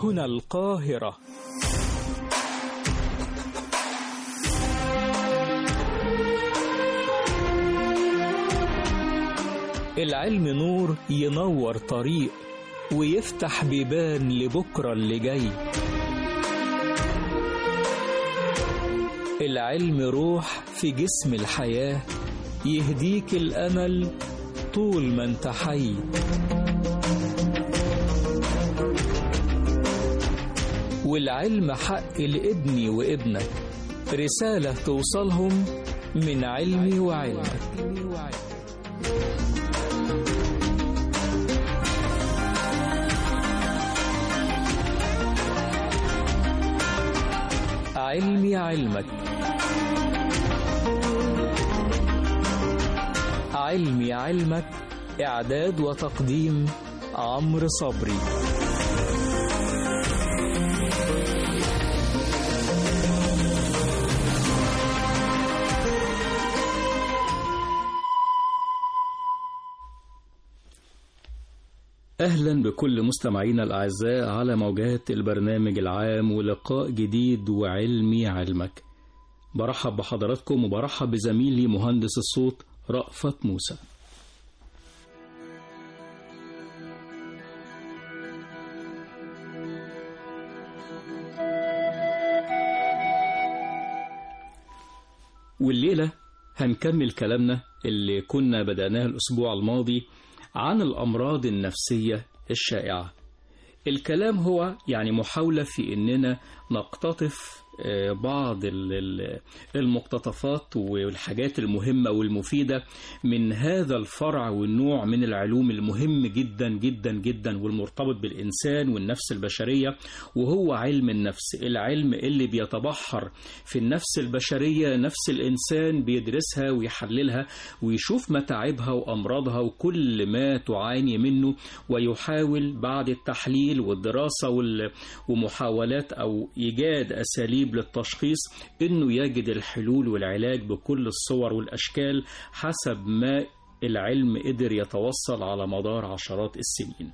هنا القاهرة العلم نور ينور طريق ويفتح بيبان لبكرة اللي جاي العلم روح في جسم الحياة يهديك الأمل طول ما انت حي والعلم حق لابني وابنك رسالة توصلهم من علمي وعلمك علمي علمك علمي علمك إعداد وتقديم عمرو صبري أهلا بكل مستمعينا الأعزاء على موجات البرنامج العام ولقاء جديد وعلمي علمك برحب بحضراتكم وبرحب بزميلي مهندس الصوت رأفت موسى والليلة هنكمل كلامنا اللي كنا بدأناه الأسبوع الماضي عن الأمراض النفسية الشائعة الكلام هو يعني محاولة في أننا نقتطف بعض المقتطفات والحاجات المهمة والمفيدة من هذا الفرع والنوع من العلوم المهم جدا جدا جدا والمرتبط بالإنسان والنفس البشرية وهو علم النفس العلم اللي بيتبحر في النفس البشرية نفس الإنسان بيدرسها ويحللها ويشوف متاعبها وأمراضها وكل ما تعاني منه ويحاول بعد التحليل والدراسة ومحاولات أو إيجاد أساليب للتشخيص انه يجد الحلول والعلاج بكل الصور والاشكال حسب ما العلم قدر يتوصل على مدار عشرات السنين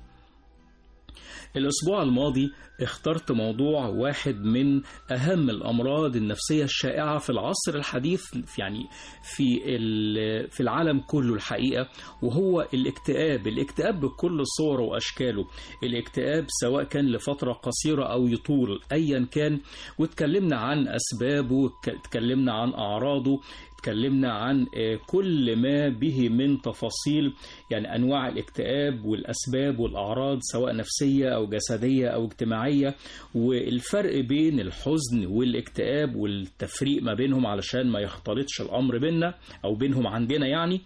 الأسبوع الماضي اخترت موضوع واحد من أهم الأمراض النفسية الشائعة في العصر الحديث يعني في في العالم كله الحقيقة وهو الاكتئاب الاكتئاب بكل صوره وأشكاله الاكتئاب سواء كان لفترة قصيرة أو يطول أيا كان واتكلمنا عن أسبابه اتكلمنا عن أعراضه اتكلمنا عن كل ما به من تفاصيل يعني أنواع الاكتئاب والأسباب والأعراض سواء نفسية أو جسدية أو اجتماعية والفرق بين الحزن والاكتئاب والتفريق ما بينهم علشان ما يختلطش الأمر بيننا أو بينهم عندنا يعني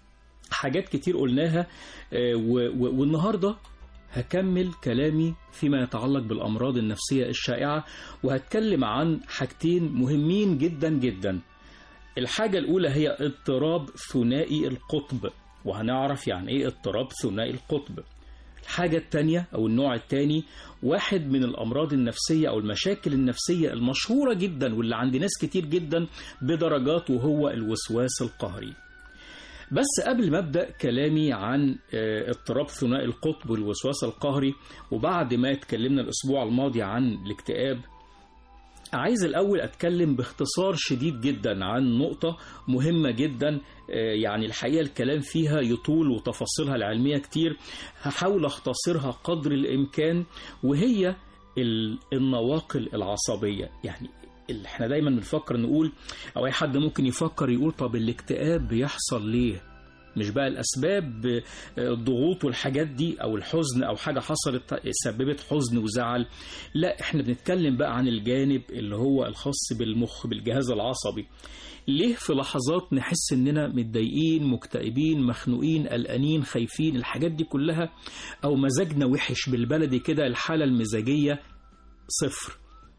حاجات كتير قلناها والنهاردة هكمل كلامي فيما يتعلق بالأمراض النفسية الشائعة وهتكلم عن حاجتين مهمين جدا جدا الحاجة الأولى هي اضطراب ثنائي القطب وهنعرف يعني إيه اضطراب ثنائي القطب الحاجة التانية أو النوع التاني واحد من الأمراض النفسية أو المشاكل النفسية المشهورة جدا واللي عند ناس كتير جدا بدرجات وهو الوسواس القهري بس قبل ما ابدا كلامي عن اضطراب ثنائي القطب والوسواس القهري وبعد ما اتكلمنا الاسبوع الماضي عن الاكتئاب عايز الأول أتكلم باختصار شديد جدا عن نقطة مهمة جدا يعني الحقيقة الكلام فيها يطول وتفاصيلها العلمية كتير هحاول أختصرها قدر الإمكان وهي النواقل العصبية يعني احنا دايما بنفكر نقول او اي حد ممكن يفكر يقول طب الاكتئاب بيحصل ليه مش بقى الأسباب الضغوط والحاجات دي أو الحزن أو حاجة حصلت سببت حزن وزعل لا احنا بنتكلم بقى عن الجانب اللي هو الخاص بالمخ بالجهاز العصبي ليه في لحظات نحس اننا متضايقين مكتئبين مخنوقين قلقانين خايفين الحاجات دي كلها او مزاجنا وحش بالبلدي كده الحالة المزاجية صفر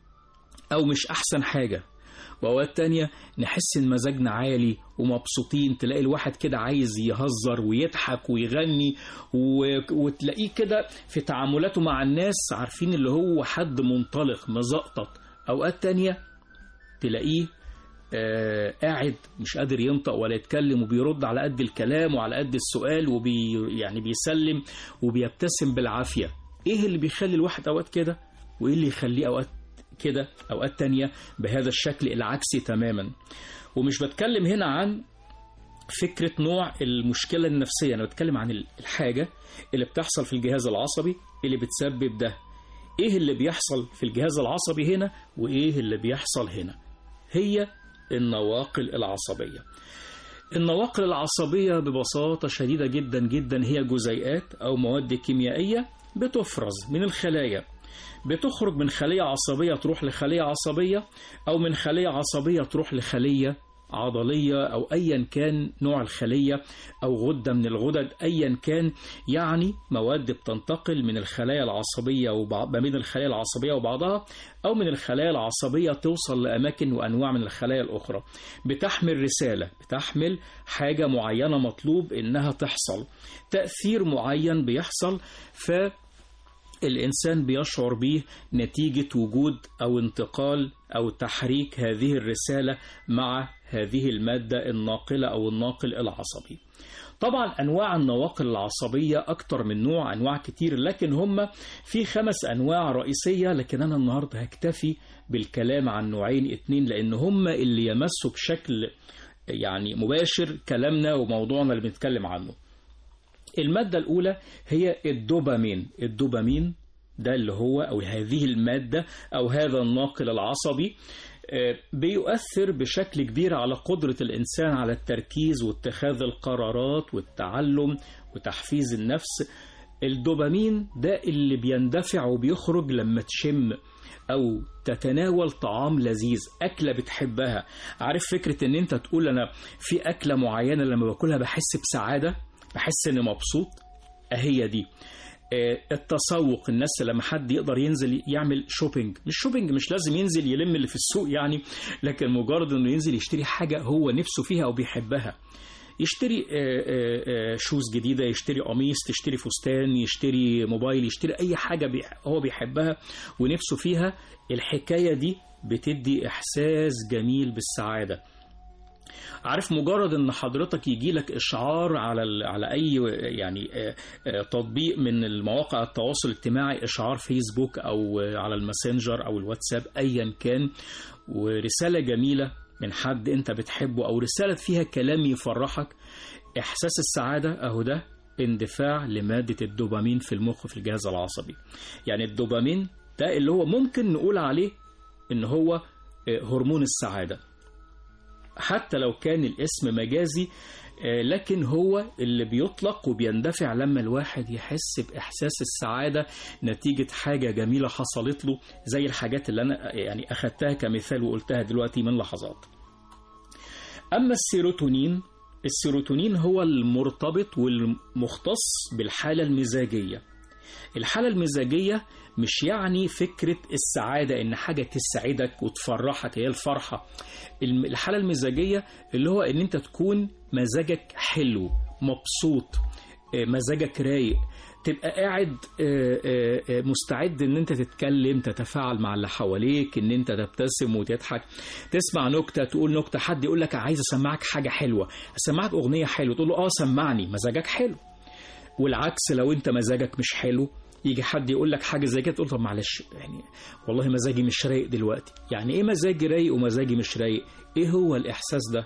او مش احسن حاجة وأوقات تانية نحس إن مزاجنا عالي ومبسوطين تلاقي الواحد كده عايز يهزر ويضحك ويغني و... وتلاقيه كده في تعاملاته مع الناس عارفين اللي هو حد منطلق مزقطط أوقات تانية تلاقيه آه قاعد مش قادر ينطق ولا يتكلم وبيرد على قد الكلام وعلى قد السؤال وبي يعني بيسلم وبيبتسم بالعافية ايه اللي بيخلي الواحد اوقات كده وإيه اللي يخليه أوقات كده أوقات تانية بهذا الشكل العكسي تماما ومش بتكلم هنا عن فكرة نوع المشكلة النفسية أنا بتكلم عن الحاجة اللي بتحصل في الجهاز العصبي اللي بتسبب ده إيه اللي بيحصل في الجهاز العصبي هنا وإيه اللي بيحصل هنا هي النواقل العصبية النواقل العصبية ببساطة شديدة جدا جدا هي جزيئات أو مواد كيميائية بتفرز من الخلايا بتخرج من خلية عصبية تروح لخلية عصبية أو من خلية عصبية تروح لخلية عضلية أو أيا كان نوع الخلية أو غدة من الغدد أيا كان يعني مواد بتنتقل من الخلايا العصبية وبعض ما بين الخلايا العصبية وبعضها أو من الخلايا العصبية توصل لأماكن وأنواع من الخلايا الأخرى بتحمل رسالة بتحمل حاجة معينة مطلوب إنها تحصل تأثير معين بيحصل ف الإنسان بيشعر به نتيجة وجود أو انتقال أو تحريك هذه الرسالة مع هذه المادة الناقلة أو الناقل العصبي طبعا أنواع النواقل العصبية أكتر من نوع أنواع كتير لكن هم في خمس أنواع رئيسية لكن أنا النهاردة هكتفي بالكلام عن نوعين اتنين لأن هم اللي يمسوا بشكل يعني مباشر كلامنا وموضوعنا اللي بنتكلم عنه المادة الأولى هي الدوبامين الدوبامين ده اللي هو أو هذه المادة أو هذا الناقل العصبي بيؤثر بشكل كبير على قدرة الإنسان على التركيز واتخاذ القرارات والتعلم وتحفيز النفس الدوبامين ده اللي بيندفع وبيخرج لما تشم أو تتناول طعام لذيذ أكلة بتحبها عارف فكرة أن أنت تقول أنا في أكلة معينة لما باكلها بحس بسعادة بحس اني مبسوط اهي دي التسوق الناس لما حد يقدر ينزل يعمل شوبينج مش شوبينج مش لازم ينزل يلم اللي في السوق يعني لكن مجرد انه ينزل يشتري حاجة هو نفسه فيها او بيحبها يشتري شوز جديدة يشتري قميص تشتري فستان يشتري موبايل يشتري أي حاجة هو بيحبها ونفسه فيها الحكاية دي بتدي إحساس جميل بالسعادة عارف مجرد ان حضرتك يجي لك اشعار على على اي يعني تطبيق من المواقع التواصل الاجتماعي اشعار فيسبوك او على الماسنجر او الواتساب ايا كان ورساله جميله من حد انت بتحبه او رساله فيها كلام يفرحك احساس السعاده اهو ده اندفاع لماده الدوبامين في المخ في الجهاز العصبي يعني الدوبامين ده اللي هو ممكن نقول عليه ان هو هرمون السعاده حتى لو كان الاسم مجازي لكن هو اللي بيطلق وبيندفع لما الواحد يحس بإحساس السعادة نتيجة حاجة جميلة حصلت له زي الحاجات اللي أنا يعني أخدتها كمثال وقلتها دلوقتي من لحظات أما السيروتونين السيروتونين هو المرتبط والمختص بالحالة المزاجية الحالة المزاجية مش يعني فكرة السعادة إن حاجة تسعدك وتفرحك هي الفرحة الحالة المزاجية اللي هو إن أنت تكون مزاجك حلو مبسوط مزاجك رايق تبقى قاعد مستعد ان انت تتكلم تتفاعل مع اللي حواليك ان انت تبتسم وتضحك تسمع نكته تقول نكته حد يقول لك عايز اسمعك حاجه حلوه اسمعك اغنيه حلوه تقول له اه سمعني مزاجك حلو والعكس لو انت مزاجك مش حلو يجي حد يقول لك حاجه زي كده تقول طب معلش يعني والله مزاجي مش رايق دلوقتي يعني ايه مزاجي رايق ومزاجي مش رايق ايه هو الاحساس ده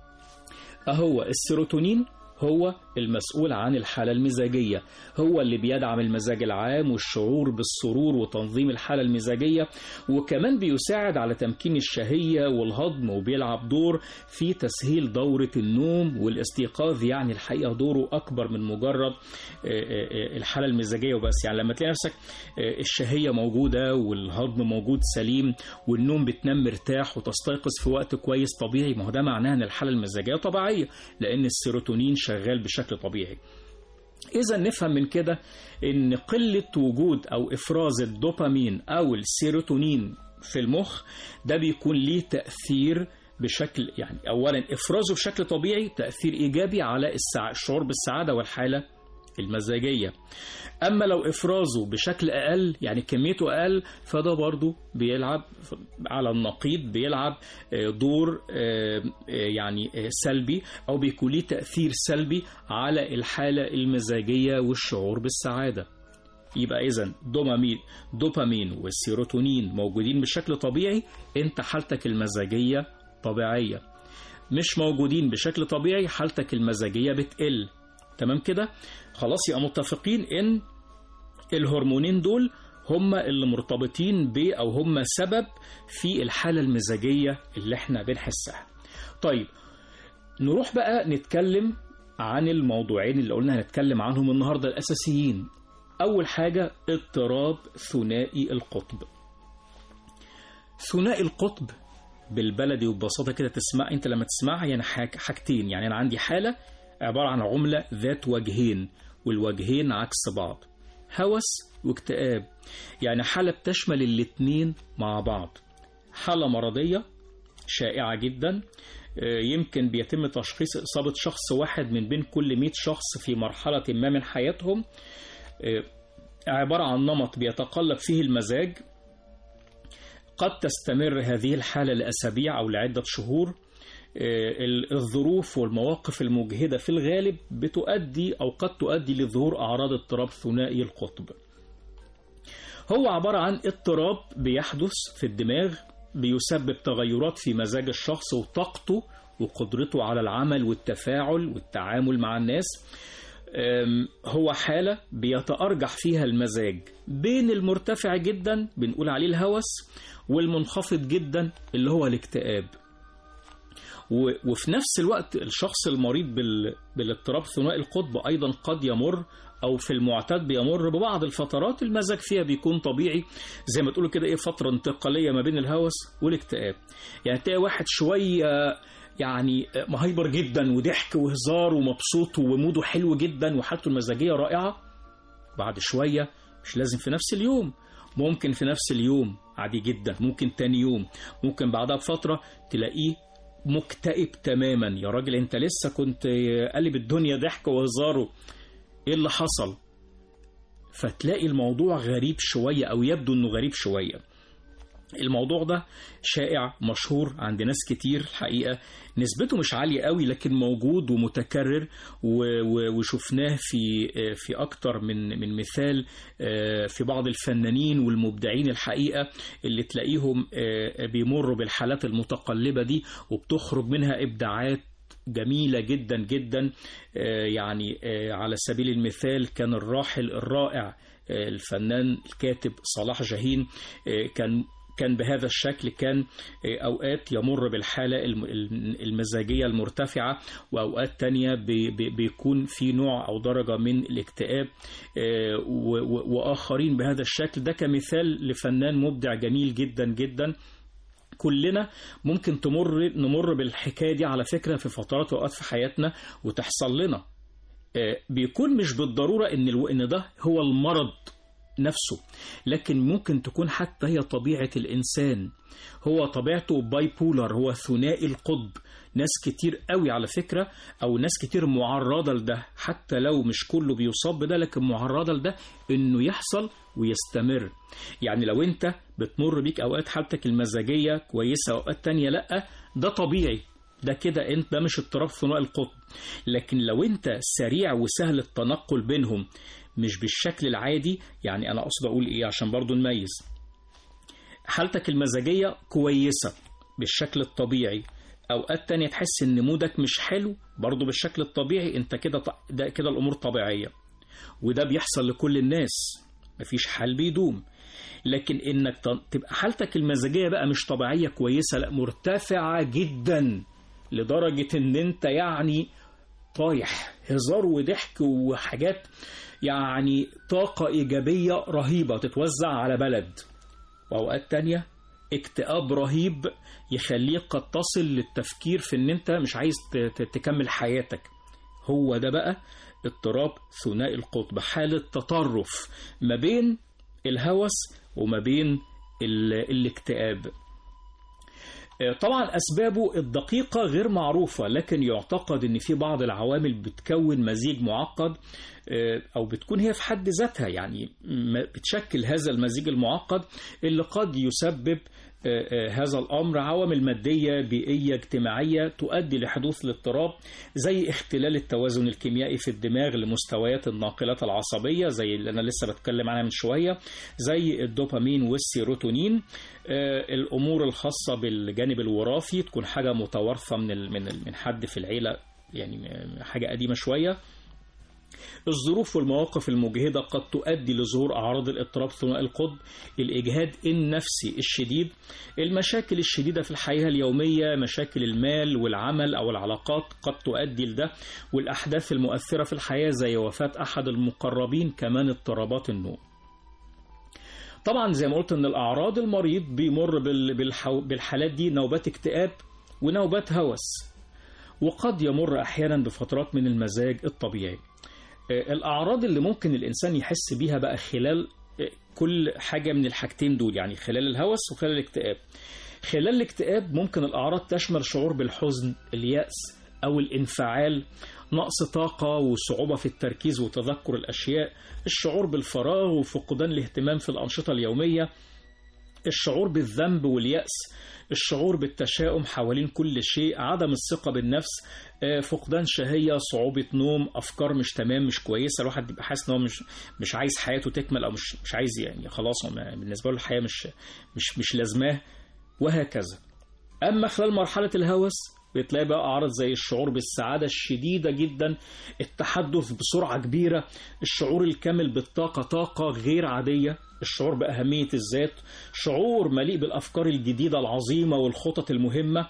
اهو السيروتونين هو المسؤول عن الحالة المزاجية هو اللي بيدعم المزاج العام والشعور بالسرور وتنظيم الحالة المزاجية وكمان بيساعد على تمكين الشهية والهضم وبيلعب دور في تسهيل دورة النوم والاستيقاظ يعني الحقيقة دوره أكبر من مجرد الحالة المزاجية وبس يعني لما تلاقي نفسك الشهية موجودة والهضم موجود سليم والنوم بتنام مرتاح وتستيقظ في وقت كويس طبيعي ما هو ده معناه ان الحالة المزاجية طبيعية لأن السيروتونين شغال بشكل طبيعي إذا نفهم من كده إن قلة وجود أو إفراز الدوبامين أو السيروتونين في المخ ده بيكون ليه تأثير بشكل يعني أولا إفرازه بشكل طبيعي تأثير إيجابي على السع... الشعور بالسعادة والحالة المزاجية أما لو إفرازه بشكل أقل يعني كميته أقل فده برضو بيلعب على النقيض بيلعب دور يعني سلبي أو بيكون ليه تأثير سلبي على الحالة المزاجية والشعور بالسعادة يبقى إذا دوبامين دوبامين والسيروتونين موجودين بشكل طبيعي أنت حالتك المزاجية طبيعية مش موجودين بشكل طبيعي حالتك المزاجية بتقل تمام كده خلاص يبقى متفقين ان الهرمونين دول هم اللي مرتبطين ب او هم سبب في الحالة المزاجية اللي احنا بنحسها طيب نروح بقى نتكلم عن الموضوعين اللي قلنا هنتكلم عنهم النهاردة الأساسيين أول حاجة اضطراب ثنائي القطب ثنائي القطب بالبلدي وببساطة كده تسمع انت لما تسمعها يعني حاج حاجتين يعني انا عندي حالة عبارة عن عملة ذات وجهين والوجهين عكس بعض هوس واكتئاب يعني حالة بتشمل الاتنين مع بعض حالة مرضية شائعة جدا يمكن بيتم تشخيص إصابة شخص واحد من بين كل 100 شخص في مرحلة ما من حياتهم عبارة عن نمط بيتقلب فيه المزاج قد تستمر هذه الحالة لأسابيع أو لعدة شهور الظروف والمواقف المجهدة في الغالب بتؤدي أو قد تؤدي لظهور أعراض اضطراب ثنائي القطب هو عبارة عن اضطراب بيحدث في الدماغ بيسبب تغيرات في مزاج الشخص وطاقته وقدرته على العمل والتفاعل والتعامل مع الناس هو حالة بيتأرجح فيها المزاج بين المرتفع جدا بنقول عليه الهوس والمنخفض جدا اللي هو الاكتئاب وفي نفس الوقت الشخص المريض بالاضطراب ثنائي القطب أيضا قد يمر أو في المعتاد بيمر ببعض الفترات المزاج فيها بيكون طبيعي زي ما تقولوا كده إيه فترة انتقالية ما بين الهوس والاكتئاب يعني تلاقي واحد شوية يعني مهيبر جدا وضحك وهزار ومبسوط وموده حلو جدا وحالته المزاجية رائعة بعد شوية مش لازم في نفس اليوم ممكن في نفس اليوم عادي جدا ممكن تاني يوم ممكن بعدها بفترة تلاقيه مكتئب تماما يا راجل انت لسه كنت قلب الدنيا ضحك وهزار ايه اللي حصل فتلاقي الموضوع غريب شوية او يبدو انه غريب شوية الموضوع ده شائع مشهور عند ناس كتير الحقيقة نسبته مش عالية قوي لكن موجود ومتكرر وشفناه في في أكتر من من مثال في بعض الفنانين والمبدعين الحقيقة اللي تلاقيهم بيمروا بالحالات المتقلبة دي وبتخرج منها إبداعات جميلة جدا جدا يعني على سبيل المثال كان الراحل الرائع الفنان الكاتب صلاح جاهين كان كان بهذا الشكل كان أوقات يمر بالحالة المزاجية المرتفعة وأوقات تانية بيكون في نوع أو درجة من الاكتئاب وآخرين بهذا الشكل ده كمثال لفنان مبدع جميل جدا جدا كلنا ممكن تمر نمر بالحكاية دي على فكرة في فترات وأوقات في حياتنا وتحصل لنا بيكون مش بالضرورة إن إن ده هو المرض نفسه لكن ممكن تكون حتى هي طبيعة الإنسان هو طبيعته باي بولر هو ثنائي القطب ناس كتير قوي على فكرة أو ناس كتير معرضة لده حتى لو مش كله بيصاب بده لكن معرضة لده إنه يحصل ويستمر يعني لو أنت بتمر بيك أوقات حالتك المزاجية كويسة أوقات تانية لأ ده طبيعي ده كده انت ده مش اضطراب ثنائي القطب لكن لو انت سريع وسهل التنقل بينهم مش بالشكل العادي يعني انا اقصد اقول ايه عشان برضو نميز حالتك المزاجية كويسة بالشكل الطبيعي اوقات تانية تحس ان مودك مش حلو برضو بالشكل الطبيعي انت كده ده كده الامور طبيعية وده بيحصل لكل الناس مفيش حال بيدوم لكن انك تبقى حالتك المزاجية بقى مش طبيعية كويسة لا مرتفعة جدا لدرجة ان انت يعني طايح هزار وضحك وحاجات يعني طاقة إيجابية رهيبة تتوزع على بلد وأوقات تانية اكتئاب رهيب يخليك قد تصل للتفكير في ان انت مش عايز تكمل حياتك هو ده بقى اضطراب ثنائي القطب حالة تطرف ما بين الهوس وما بين الاكتئاب طبعا أسبابه الدقيقة غير معروفة لكن يعتقد أن في بعض العوامل بتكون مزيج معقد أو بتكون هي في حد ذاتها يعني بتشكل هذا المزيج المعقد اللي قد يسبب هذا الأمر عوامل مادية بيئية اجتماعية تؤدي لحدوث الاضطراب زي اختلال التوازن الكيميائي في الدماغ لمستويات الناقلات العصبية زي اللي أنا لسه بتكلم عنها من شوية زي الدوبامين والسيروتونين الأمور الخاصة بالجانب الوراثي تكون حاجة متوارثة من من من حد في العيلة يعني حاجة قديمة شوية الظروف والمواقف المجهدة قد تؤدي لظهور أعراض الاضطراب ثنائي القطب الإجهاد النفسي الشديد المشاكل الشديدة في الحياة اليومية مشاكل المال والعمل أو العلاقات قد تؤدي لده والأحداث المؤثرة في الحياة زي وفاة أحد المقربين كمان اضطرابات النوم طبعا زي ما قلت ان الاعراض المريض بيمر بالحالات دي نوبات اكتئاب ونوبات هوس وقد يمر احيانا بفترات من المزاج الطبيعي الأعراض اللي ممكن الإنسان يحس بيها بقى خلال كل حاجة من الحاجتين دول يعني خلال الهوس وخلال الاكتئاب خلال الاكتئاب ممكن الأعراض تشمل شعور بالحزن اليأس أو الانفعال نقص طاقة وصعوبة في التركيز وتذكر الأشياء الشعور بالفراغ وفقدان الاهتمام في الأنشطة اليومية الشعور بالذنب واليأس الشعور بالتشاؤم حوالين كل شيء عدم الثقة بالنفس فقدان شهية صعوبة نوم أفكار مش تمام مش كويسة الواحد بيبقى حاسس إن هو مش مش عايز حياته تكمل أو مش مش عايز يعني خلاص بالنسبة له الحياة مش مش مش لازماه وهكذا أما خلال مرحلة الهوس بتلاقي بقى أعراض زي الشعور بالسعادة الشديدة جدا التحدث بسرعة كبيرة الشعور الكامل بالطاقة طاقة غير عادية الشعور بأهمية الذات شعور مليء بالأفكار الجديدة العظيمة والخطط المهمة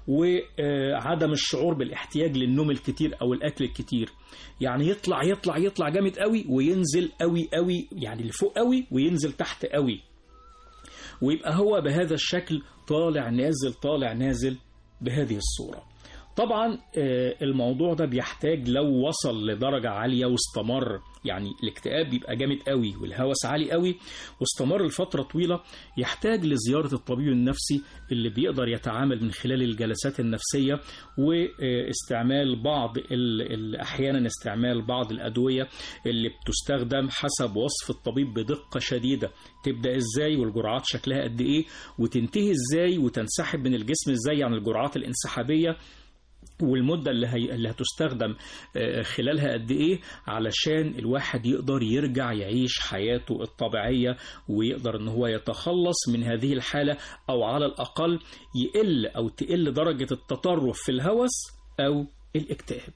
وعدم الشعور بالاحتياج للنوم الكتير أو الأكل الكتير يعني يطلع يطلع يطلع جامد قوي وينزل قوي قوي يعني لفوق قوي وينزل تحت قوي ويبقى هو بهذا الشكل طالع نازل طالع نازل بهذه الصورة طبعا الموضوع ده بيحتاج لو وصل لدرجة عالية واستمر يعني الاكتئاب بيبقى جامد قوي والهوس عالي قوي واستمر لفترة طويلة يحتاج لزيارة الطبيب النفسي اللي بيقدر يتعامل من خلال الجلسات النفسية واستعمال بعض أحيانا استعمال بعض الأدوية اللي بتستخدم حسب وصف الطبيب بدقة شديدة تبدأ ازاي والجرعات شكلها قد ايه وتنتهي ازاي وتنسحب من الجسم ازاي عن الجرعات الانسحابية والمدة اللي, هي... اللي هتستخدم خلالها قد إيه علشان الواحد يقدر يرجع يعيش حياته الطبيعية ويقدر إن هو يتخلص من هذه الحالة أو على الأقل يقل أو تقل درجة التطرف في الهوس أو الاكتئاب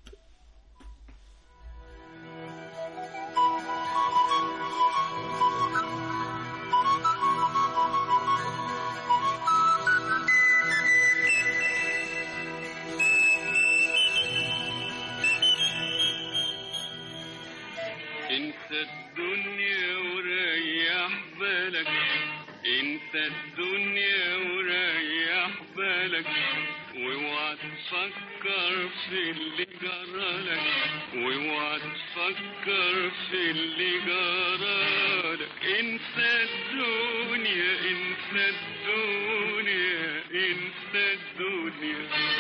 انسى الدنيا وريح بالك انسى الدنيا وريح بالك واوعى تفكر في اللي جرالك واوعى تفكر في اللي جرالك انسى الدنيا انسى الدنيا انسى الدنيا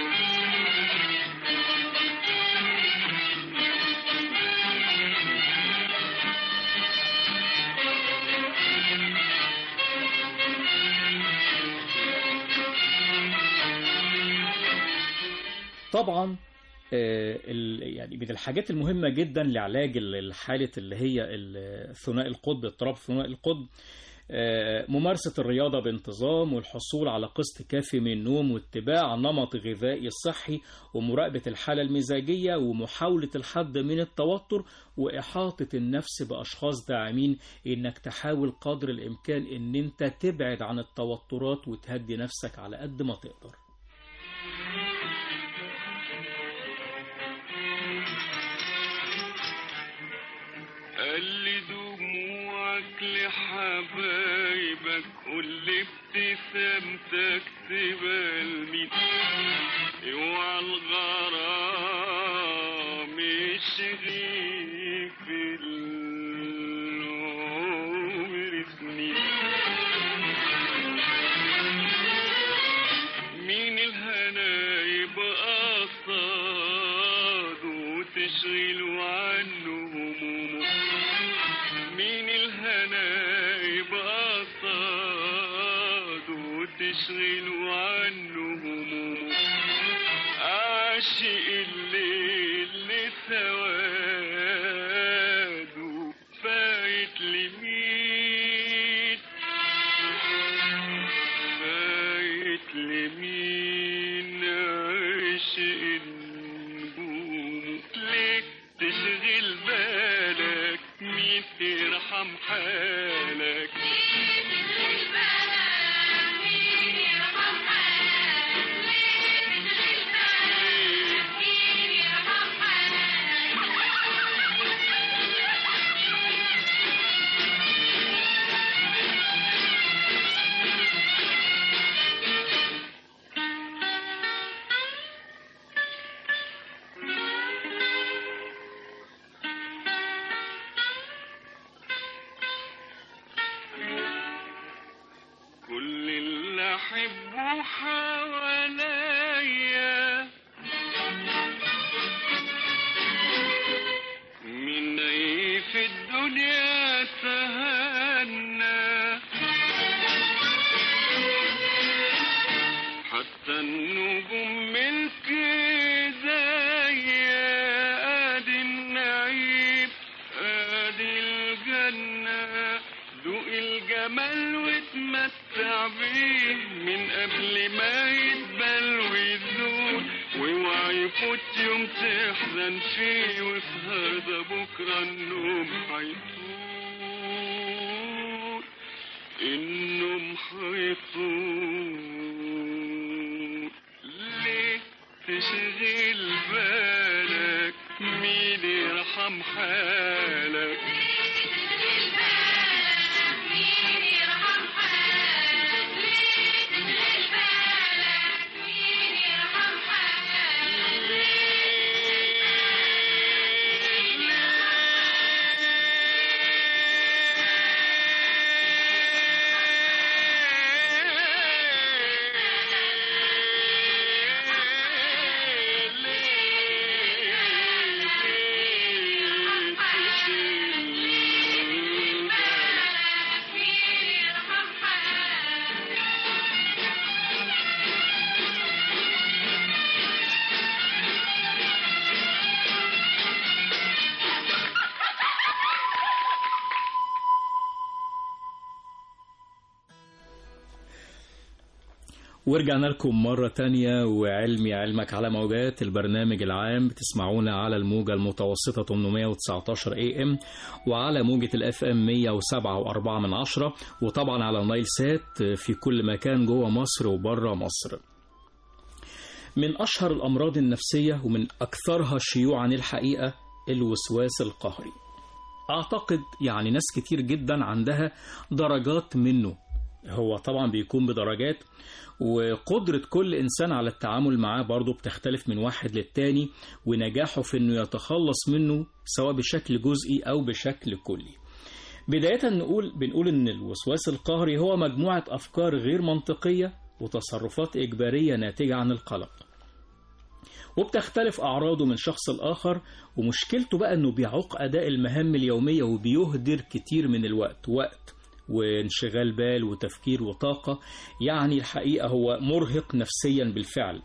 طبعا يعني من الحاجات المهمة جدا لعلاج الحالة اللي هي ثنائي القطب اضطراب ثنائي القطب ممارسة الرياضة بانتظام والحصول على قسط كافي من النوم واتباع نمط غذائي صحي ومراقبة الحالة المزاجية ومحاولة الحد من التوتر وإحاطة النفس بأشخاص داعمين إنك تحاول قدر الإمكان إن أنت تبعد عن التوترات وتهدي نفسك على قد ما تقدر قل دموعك لحبايبك قول ابتسامتك تبقى لمين اوعى الغرام يشغي في العمر سنين مين الهنا يبقى قصاد وتشغله عنه تشغله عنه همومه عاشق الليل لسواده فايت لمين فايت لمين عاشق النجوم ليه تشغل بالك مين يرحم حالك كل اللي احبه حواليا من ايه في الدنيا تهنى حتى النجوم ملك ايديا ادي النعيم ادي الجنة دوق الجمال واتمتع بيه من قبل ما يدبل ويزول واوعى يفوت يوم تحزن فيه واسهر ده بكره النوم هيطول النوم هيطول ليه تشغل بالك مين يرحم حالك ورجعنا لكم مرة تانية وعلمي علمك على موجات البرنامج العام بتسمعونا على الموجة المتوسطة 819 اي ام وعلى موجة الاف ام 107.4 من عشرة وطبعا على النايل سات في كل مكان جوه مصر وبره مصر من أشهر الأمراض النفسية ومن أكثرها شيوعا الحقيقة الوسواس القهري أعتقد يعني ناس كتير جدا عندها درجات منه هو طبعا بيكون بدرجات وقدرة كل إنسان على التعامل معاه برضه بتختلف من واحد للتاني ونجاحه في إنه يتخلص منه سواء بشكل جزئي أو بشكل كلي. بداية نقول بنقول إن الوسواس القهري هو مجموعة أفكار غير منطقية وتصرفات إجبارية ناتجة عن القلق. وبتختلف أعراضه من شخص لآخر ومشكلته بقى إنه بيعوق أداء المهام اليومية وبيهدر كتير من الوقت وقت وانشغال بال وتفكير وطاقة يعني الحقيقة هو مرهق نفسيا بالفعل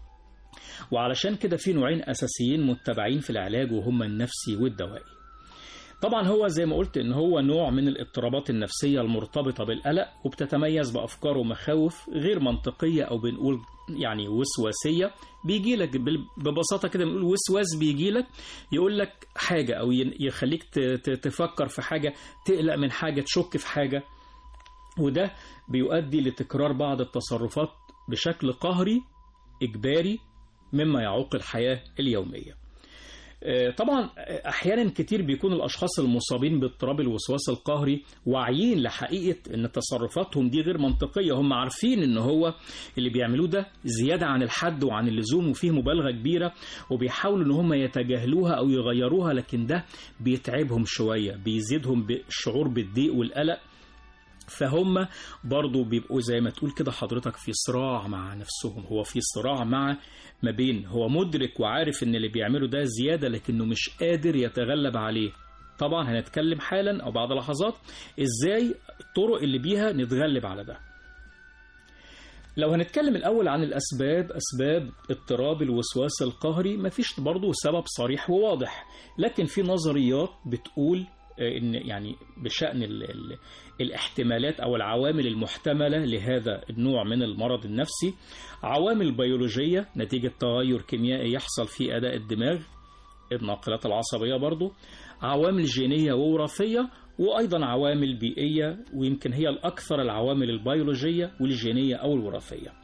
وعلشان كده في نوعين أساسيين متبعين في العلاج وهما النفسي والدوائي طبعا هو زي ما قلت ان هو نوع من الاضطرابات النفسية المرتبطة بالقلق وبتتميز بأفكار ومخاوف غير منطقية أو بنقول يعني وسواسية بيجي لك ببساطة كده بنقول وسواس بيجي لك يقول لك حاجة أو يخليك تفكر في حاجة تقلق من حاجة تشك في حاجة وده بيؤدي لتكرار بعض التصرفات بشكل قهري إجباري مما يعوق الحياة اليومية طبعا احيانا كتير بيكون الاشخاص المصابين باضطراب الوسواس القهري واعيين لحقيقه ان تصرفاتهم دي غير منطقيه هم عارفين ان هو اللي بيعملوه ده زياده عن الحد وعن اللزوم وفيه مبالغه كبيره وبيحاولوا ان هم يتجاهلوها او يغيروها لكن ده بيتعبهم شويه بيزيدهم بالشعور بالضيق والقلق فهم برضو بيبقوا زي ما تقول كده حضرتك في صراع مع نفسهم هو في صراع مع ما بين هو مدرك وعارف ان اللي بيعمله ده زيادة لكنه مش قادر يتغلب عليه طبعا هنتكلم حالا او بعد لحظات ازاي الطرق اللي بيها نتغلب على ده لو هنتكلم الأول عن الأسباب أسباب اضطراب الوسواس القهري مفيش برضه سبب صريح وواضح لكن في نظريات بتقول آه، إن يعني بشأن ال ال الاحتمالات أو العوامل المحتملة لهذا النوع من المرض النفسي عوامل بيولوجية نتيجة تغير كيميائي يحصل في أداء الدماغ الناقلات العصبية برضو عوامل جينية ووراثية وأيضا عوامل بيئية ويمكن هي الأكثر العوامل البيولوجية والجينية أو الوراثية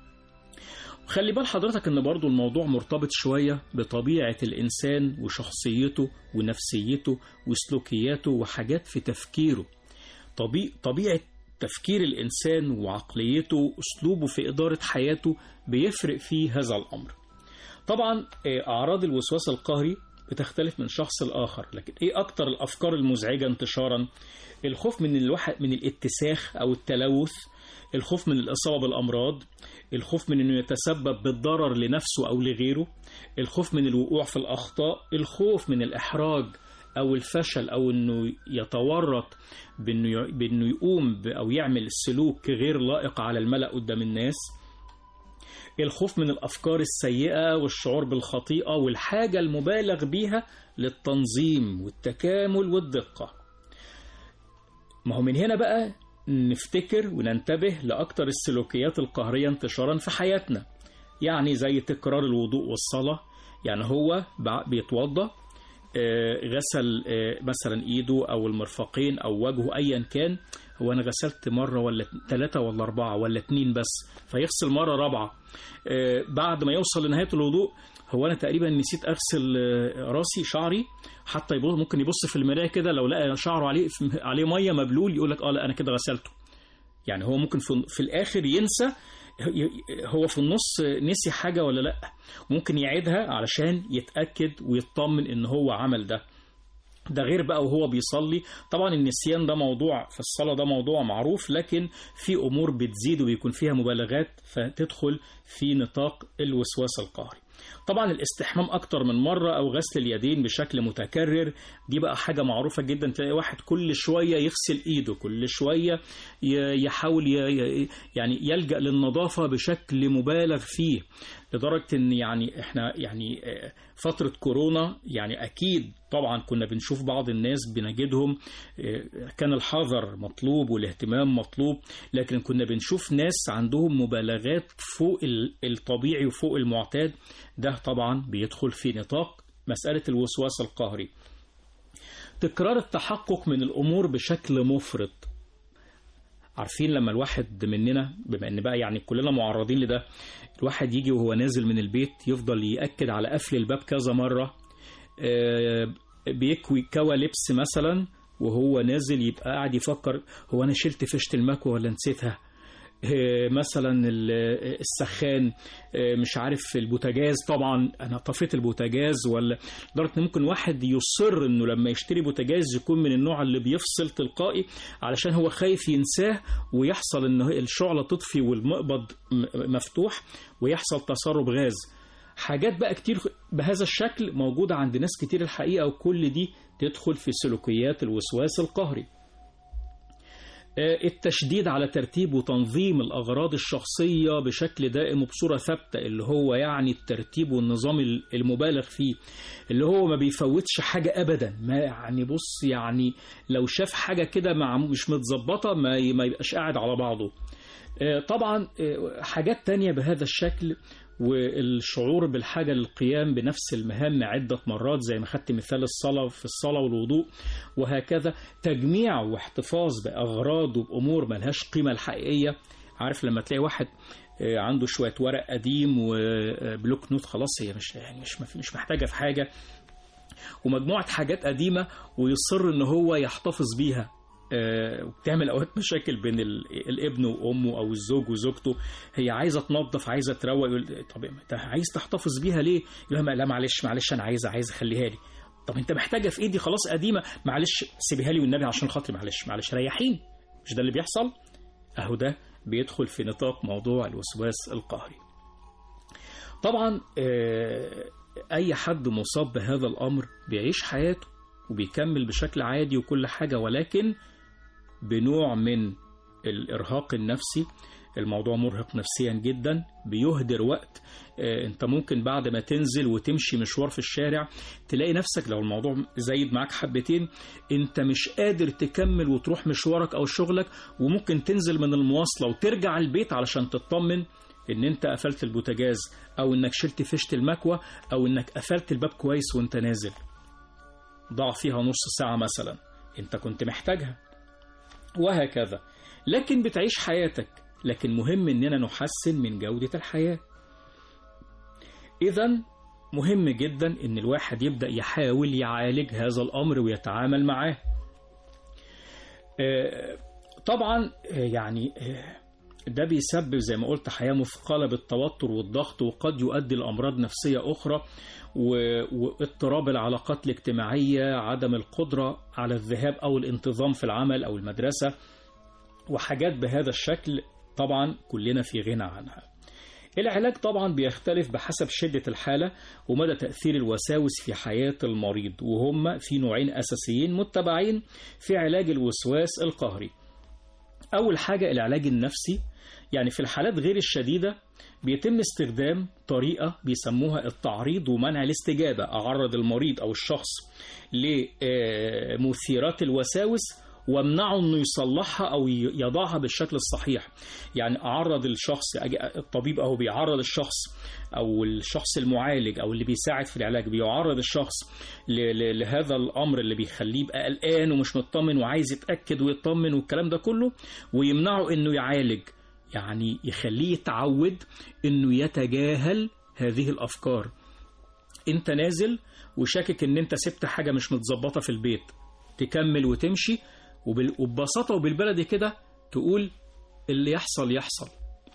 وخلي بال حضرتك ان برضو الموضوع مرتبط شوية بطبيعة الإنسان وشخصيته ونفسيته وسلوكياته وحاجات في تفكيره طبيع طبيعة تفكير الإنسان وعقليته وأسلوبه في إدارة حياته بيفرق في هذا الأمر طبعا آه، أعراض الوسواس القهري بتختلف من شخص لآخر لكن إيه أكتر الأفكار المزعجة انتشارا الخوف من الواحد من الاتساخ أو التلوث الخوف من الإصابة بالأمراض الخوف من أنه يتسبب بالضرر لنفسه أو لغيره الخوف من الوقوع في الأخطاء الخوف من الإحراج أو الفشل أو أنه يتورط بأنه ي- بأنه يقوم ب- أو يعمل سلوك غير لائق على الملأ قدام الناس الخوف من الأفكار السيئة والشعور بالخطيئة والحاجة المبالغ بيها للتنظيم والتكامل والدقة ما هو من هنا بقى نفتكر وننتبه لأكتر السلوكيات القهرية انتشارا في حياتنا يعني زي تكرار الوضوء والصلاة يعني هو بع- بيتوضأ آه، غسل آه، مثلا ايده او المرفقين او وجهه ايا كان هو انا غسلت مره ولا ثلاثه ولا اربعه ولا اتنين بس فيغسل مره رابعه آه، بعد ما يوصل لنهايه الوضوء هو انا تقريبا نسيت اغسل آه، راسي شعري حتى يبص ممكن يبص في المرايه كده لو لقى شعره عليه عليه ميه مبلول يقول لك اه لا انا كده غسلته يعني هو ممكن في, في الاخر ينسى هو في النص نسي حاجه ولا لا ممكن يعيدها علشان يتاكد ويطمن ان هو عمل ده ده غير بقى وهو بيصلي طبعا النسيان ده موضوع في الصلاة ده موضوع معروف لكن في أمور بتزيد وبيكون فيها مبالغات فتدخل في نطاق الوسواس القهري طبعا الاستحمام أكتر من مرة أو غسل اليدين بشكل متكرر دي بقى حاجة معروفة جدا تلاقي واحد كل شوية يغسل إيده كل شوية ي- يحاول ي- ي- يعني يلجأ للنظافة بشكل مبالغ فيه لدرجة إن يعني إحنا يعني آه، فترة كورونا يعني أكيد طبعا كنا بنشوف بعض الناس بنجدهم آه، كان الحذر مطلوب والاهتمام مطلوب لكن كنا بنشوف ناس عندهم مبالغات فوق ال- الطبيعي وفوق المعتاد ده طبعا بيدخل في نطاق مسألة الوسواس القهري تكرار التحقق من الأمور بشكل مفرط عارفين لما الواحد مننا بما ان بقى يعني كلنا معرضين لده الواحد يجي وهو نازل من البيت يفضل يأكد على قفل الباب كذا مرة آه، بيكوي كوى لبس مثلا وهو نازل يبقى قاعد يفكر هو انا شلت فيشة المكوى ولا نسيتها آه، مثلا ال- السخان آه، مش عارف البوتاجاز طبعا انا طفيت البوتاجاز ولا لدرجه ان ممكن واحد يصر انه لما يشتري بوتاجاز يكون من النوع اللي بيفصل تلقائي علشان هو خايف ينساه ويحصل ان الشعله تطفي والمقبض م- مفتوح ويحصل تسرب غاز حاجات بقى كتير بهذا الشكل موجودة عند ناس كتير الحقيقة وكل دي تدخل في سلوكيات الوسواس القهري آه، التشديد على ترتيب وتنظيم الأغراض الشخصية بشكل دائم وبصورة ثابتة اللي هو يعني الترتيب والنظام المبالغ فيه اللي هو ما بيفوتش حاجة أبدا ما يعني بص يعني لو شاف حاجة كده مع مش متظبطة ما ي- ما يبقاش قاعد على بعضه آه، طبعا آه، حاجات تانية بهذا الشكل والشعور بالحاجة للقيام بنفس المهام عدة مرات زي ما خدت مثال الصلاة في الصلاة والوضوء وهكذا تجميع واحتفاظ بأغراض وبأمور ملهاش قيمة الحقيقية عارف لما تلاقي واحد آه، عنده شوية ورق قديم وبلوك نوت خلاص هي مش يعني مش مش محتاجة في حاجة ومجموعة حاجات قديمة ويصر ان هو يحتفظ بيها آه، وبتعمل اوقات مشاكل بين ال- الابن وامه او الزوج وزوجته هي عايزه تنظف عايزه تروق يقول طب انت عايز تحتفظ بيها ليه؟ يقول لها لا معلش معلش انا عايز عايز اخليها لي طب انت محتاجه في ايدي خلاص قديمه معلش سيبيها لي والنبي عشان خاطري معلش معلش ريحيني مش ده اللي بيحصل؟ اهو ده بيدخل في نطاق موضوع الوسواس القهري. طبعا آه، اي حد مصاب بهذا الامر بيعيش حياته وبيكمل بشكل عادي وكل حاجه ولكن بنوع من الإرهاق النفسي الموضوع مرهق نفسيا جدا بيهدر وقت آه، انت ممكن بعد ما تنزل وتمشي مشوار في الشارع تلاقي نفسك لو الموضوع زايد معاك حبتين انت مش قادر تكمل وتروح مشوارك او شغلك وممكن تنزل من المواصلة وترجع البيت علشان تطمن ان انت قفلت البوتاجاز او انك شلت فيشة المكوى او انك قفلت الباب كويس وانت نازل ضاع فيها نص ساعة مثلا انت كنت محتاجها وهكذا لكن بتعيش حياتك لكن مهم اننا نحسن من جودة الحياة اذا مهم جدا ان الواحد يبدأ يحاول يعالج هذا الامر ويتعامل معاه آه، طبعا آه، يعني آه، ده بيسبب زي ما قلت حياة مثقلة بالتوتر والضغط وقد يؤدي لأمراض نفسية أخرى و- واضطراب العلاقات الاجتماعية عدم القدرة على الذهاب أو الانتظام في العمل أو المدرسة وحاجات بهذا الشكل طبعا كلنا في غنى عنها العلاج طبعا بيختلف بحسب شدة الحالة ومدى تأثير الوساوس في حياة المريض وهم في نوعين أساسيين متبعين في علاج الوسواس القهري أول حاجة العلاج النفسي يعني في الحالات غير الشديدة بيتم استخدام طريقة بيسموها التعريض ومنع الاستجابة أعرض المريض أو الشخص لمثيرات الوساوس وامنعه انه يصلحها او ي- يضعها بالشكل الصحيح يعني اعرض الشخص أجي- الطبيب اهو بيعرض الشخص او الشخص المعالج او اللي بيساعد في العلاج بيعرض الشخص ل- ل- لهذا الامر اللي بيخليه يبقى قلقان ومش مطمن وعايز يتاكد ويطمن والكلام ده كله ويمنعه انه يعالج يعني يخليه يتعود انه يتجاهل هذه الافكار انت نازل وشاكك ان انت سبت حاجه مش متظبطه في البيت تكمل وتمشي وبال- وببساطه وبالبلدي كده تقول اللي يحصل يحصل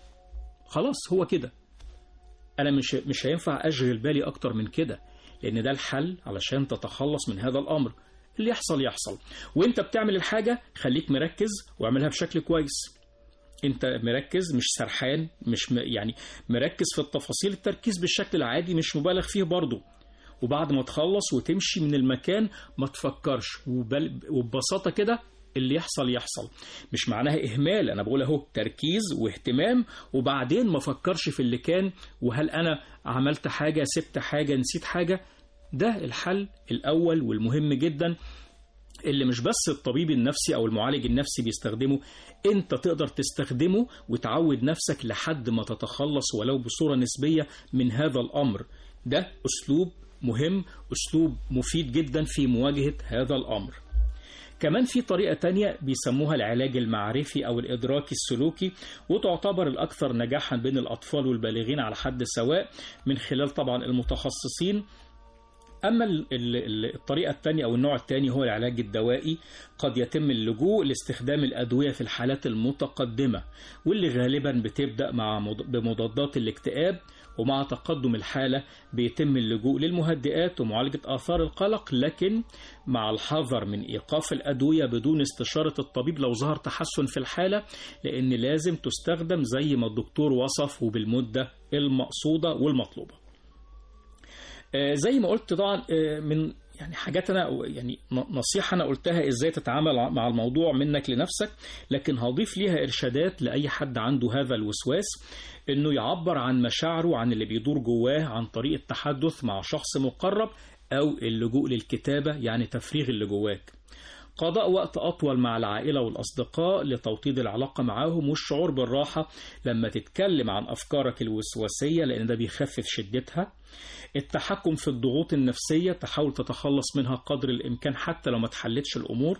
خلاص هو كده انا مش مش هينفع اشغل بالي اكتر من كده لان ده الحل علشان تتخلص من هذا الامر اللي يحصل يحصل وانت بتعمل الحاجه خليك مركز واعملها بشكل كويس انت مركز مش سرحان مش م... يعني مركز في التفاصيل التركيز بالشكل العادي مش مبالغ فيه برضه وبعد ما تخلص وتمشي من المكان ما تفكرش وبل... وببساطة كده اللي يحصل يحصل مش معناها إهمال أنا بقول أهو تركيز واهتمام وبعدين ما فكرش في اللي كان وهل أنا عملت حاجة سبت حاجة نسيت حاجة ده الحل الأول والمهم جدا اللي مش بس الطبيب النفسي او المعالج النفسي بيستخدمه انت تقدر تستخدمه وتعود نفسك لحد ما تتخلص ولو بصورة نسبية من هذا الامر ده اسلوب مهم اسلوب مفيد جدا في مواجهة هذا الامر كمان في طريقة تانية بيسموها العلاج المعرفي أو الإدراكي السلوكي وتعتبر الأكثر نجاحا بين الأطفال والبالغين على حد سواء من خلال طبعا المتخصصين أما ال- ال- ال- الطريقة الثانية أو النوع الثاني هو العلاج الدوائي قد يتم اللجوء لاستخدام الأدوية في الحالات المتقدمة واللي غالبا بتبدأ مع مض- بمضادات الاكتئاب ومع تقدم الحالة بيتم اللجوء للمهدئات ومعالجة آثار القلق لكن مع الحذر من إيقاف الأدوية بدون استشارة الطبيب لو ظهر تحسن في الحالة لأن لازم تستخدم زي ما الدكتور وصف وبالمدة المقصودة والمطلوبة آه، زي ما قلت طبعا آه، من يعني حاجات انا يعني ن- نصيحه انا قلتها ازاي تتعامل ع- مع الموضوع منك لنفسك لكن هضيف ليها ارشادات لاي حد عنده هذا الوسواس انه يعبر عن مشاعره عن اللي بيدور جواه عن طريق التحدث مع شخص مقرب او اللجوء للكتابه يعني تفريغ اللي جواك قضاء وقت أطول مع العائلة والأصدقاء لتوطيد العلاقة معاهم والشعور بالراحة لما تتكلم عن أفكارك الوسواسية لأن ده بيخفف شدتها التحكم في الضغوط النفسية تحاول تتخلص منها قدر الإمكان حتى لو ما تحلتش الأمور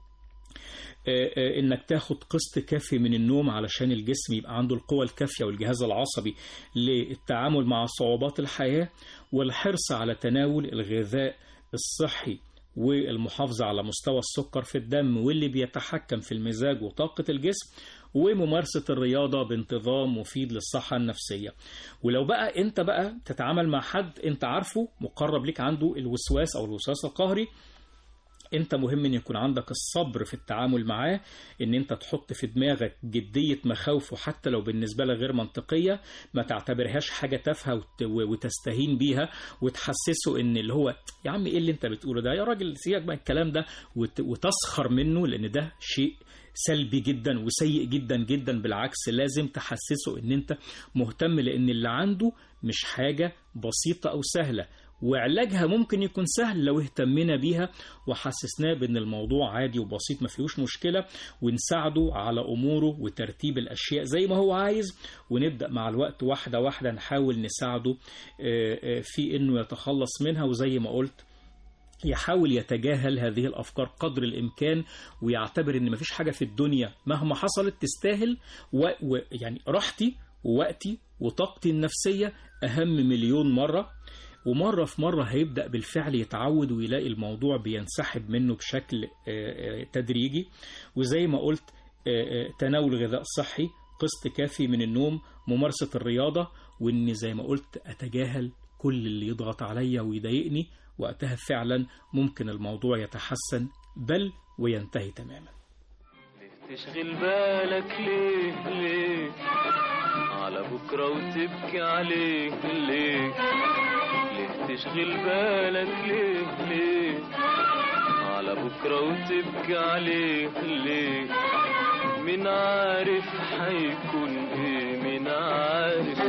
آه، آه، انك تاخد قسط كافي من النوم علشان الجسم يبقى عنده القوة الكافية والجهاز العصبي للتعامل مع صعوبات الحياة والحرص على تناول الغذاء الصحي والمحافظة على مستوى السكر في الدم واللي بيتحكم في المزاج وطاقة الجسم وممارسة الرياضة بانتظام مفيد للصحة النفسية ولو بقى انت بقى تتعامل مع حد انت عارفه مقرب لك عنده الوسواس او الوسواس القهري انت مهم ان يكون عندك الصبر في التعامل معاه ان انت تحط في دماغك جدية مخاوفه حتى لو بالنسبة لك غير منطقية ما تعتبرهاش حاجة تافهة وت- وتستهين بيها وتحسسه ان اللي هو يا عم ايه اللي انت بتقوله ده يا راجل سيبك بقى الكلام ده وت- وتسخر منه لان ده شيء سلبي جدا وسيء جدا جدا بالعكس لازم تحسسه ان انت مهتم لان اللي عنده مش حاجة بسيطة او سهلة وعلاجها ممكن يكون سهل لو اهتمنا بيها وحسسناه بان الموضوع عادي وبسيط ما فيهوش مشكلة ونساعده على اموره وترتيب الاشياء زي ما هو عايز ونبدأ مع الوقت واحدة واحدة نحاول نساعده آه، آه، في انه يتخلص منها وزي ما قلت يحاول يتجاهل هذه الافكار قدر الامكان ويعتبر ان مفيش حاجه في الدنيا مهما حصلت تستاهل ويعني راحتي ووقتي وطاقتي النفسيه اهم مليون مره ومره في مره هيبدا بالفعل يتعود ويلاقي الموضوع بينسحب منه بشكل آه، آه، تدريجي وزي ما قلت آه، آه، تناول غذاء صحي قسط كافي من النوم ممارسه الرياضه واني زي ما قلت اتجاهل كل اللي يضغط عليا ويضايقني وقتها فعلا ممكن الموضوع يتحسن بل وينتهي تماما تشغل بالك ليه ليه على بكرة وتبكي عليه ليه ليه تشغل بالك ليه ليه على بكرة وتبكي عليه ليه من عارف حيكون ايه من عارف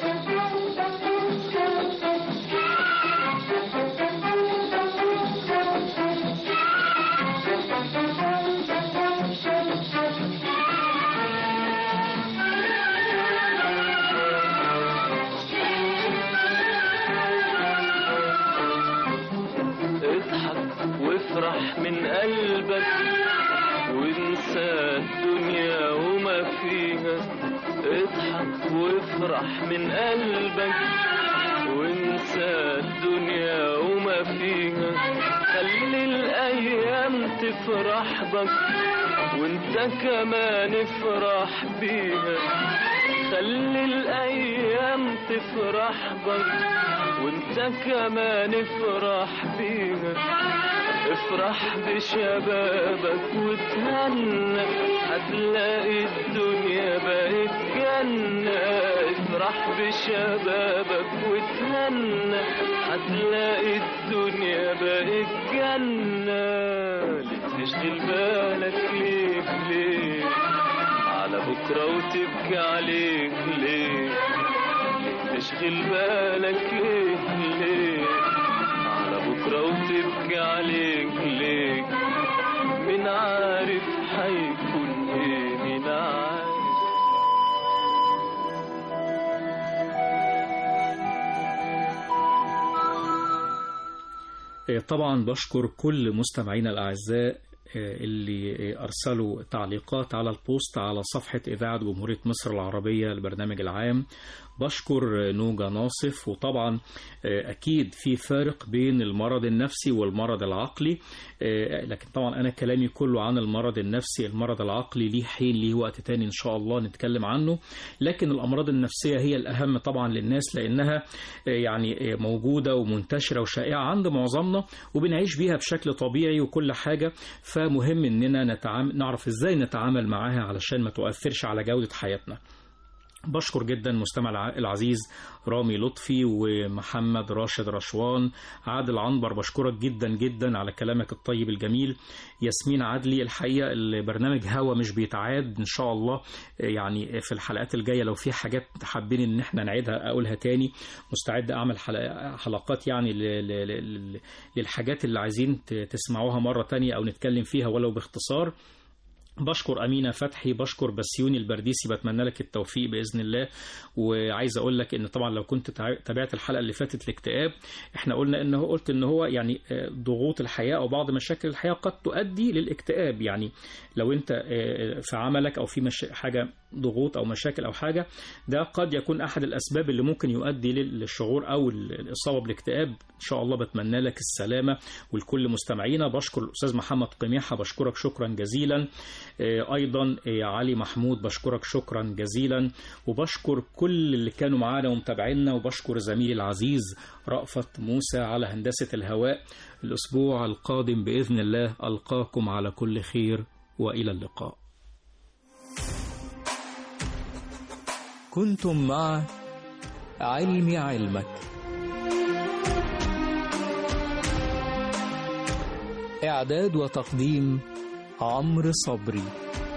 اضحك وافرح من قلبك وانسى الدنيا وما فيها اضحك وافرح من قلبك وانسى الدنيا وما فيها خلي الايام تفرح بك وانت كمان افرح بيها خلي الايام تفرح بك وانت كمان افرح بيها افرح بشبابك وتهنى هتلاقي الدنيا بقت جنة افرح بشبابك وتهنى هتلاقي الدنيا بقت جنة ليه تشغل بالك ليه ليه على بكرة وتبكي عليك ليه ليه تشغل بالك ليه ليه على بكرة وتبكي عليك ليه من عارف حيكون ايه من عارف آه، طبعا بشكر كل مستمعينا الأعزاء آه، اللي آه، أرسلوا تعليقات على البوست على صفحة إذاعة جمهورية مصر العربية البرنامج العام بشكر آه، نوجا ناصف وطبعا آه، أكيد في فارق بين المرض النفسي والمرض العقلي آه، لكن طبعا أنا كلامي كله عن المرض النفسي المرض العقلي ليه حين ليه وقت تاني إن شاء الله نتكلم عنه لكن الأمراض النفسية هي الأهم طبعا للناس لأنها آه، يعني آه، موجودة ومنتشرة وشائعة عند معظمنا وبنعيش بيها بشكل طبيعي وكل حاجة فمهم إننا نتعامل نعرف إزاي نتعامل معاها علشان ما تؤثرش على جودة حياتنا بشكر جدا مستمع الع- العزيز رامي لطفي ومحمد راشد رشوان عادل عنبر بشكرك جدا جدا على كلامك الطيب الجميل ياسمين عدلي الحقيقة البرنامج هوا مش بيتعاد إن شاء الله يعني في الحلقات الجاية لو في حاجات حابين إن احنا نعيدها أقولها تاني مستعد أعمل حلق- حلقات يعني ل- ل- ل- للحاجات اللي عايزين ت- تسمعوها مرة تانية أو نتكلم فيها ولو باختصار بشكر أمينة فتحي بشكر بسيوني البرديسي بتمنى لك التوفيق بإذن الله وعايز أقول لك إن طبعا لو كنت تع- تابعت الحلقة اللي فاتت الاكتئاب إحنا قلنا إن هو قلت إن هو يعني آه، ضغوط الحياة أو بعض مشاكل الحياة قد تؤدي للاكتئاب يعني لو أنت آه، في عملك أو في مش... حاجة ضغوط أو مشاكل أو حاجة ده قد يكون أحد الأسباب اللي ممكن يؤدي لل- للشعور أو ال- الإصابة بالاكتئاب إن شاء الله بتمنى لك السلامة ولكل مستمعينا بشكر الأستاذ محمد قميحة بشكرك شكرا جزيلا آه، أيضا آه، علي محمود بشكرك شكرا جزيلا وبشكر كل اللي كانوا معانا ومتابعينا وبشكر زميلي العزيز رأفت موسى على هندسة الهواء الأسبوع القادم بإذن الله ألقاكم على كل خير وإلى اللقاء كنتم مع علم علمك إعداد وتقديم عمرو صبري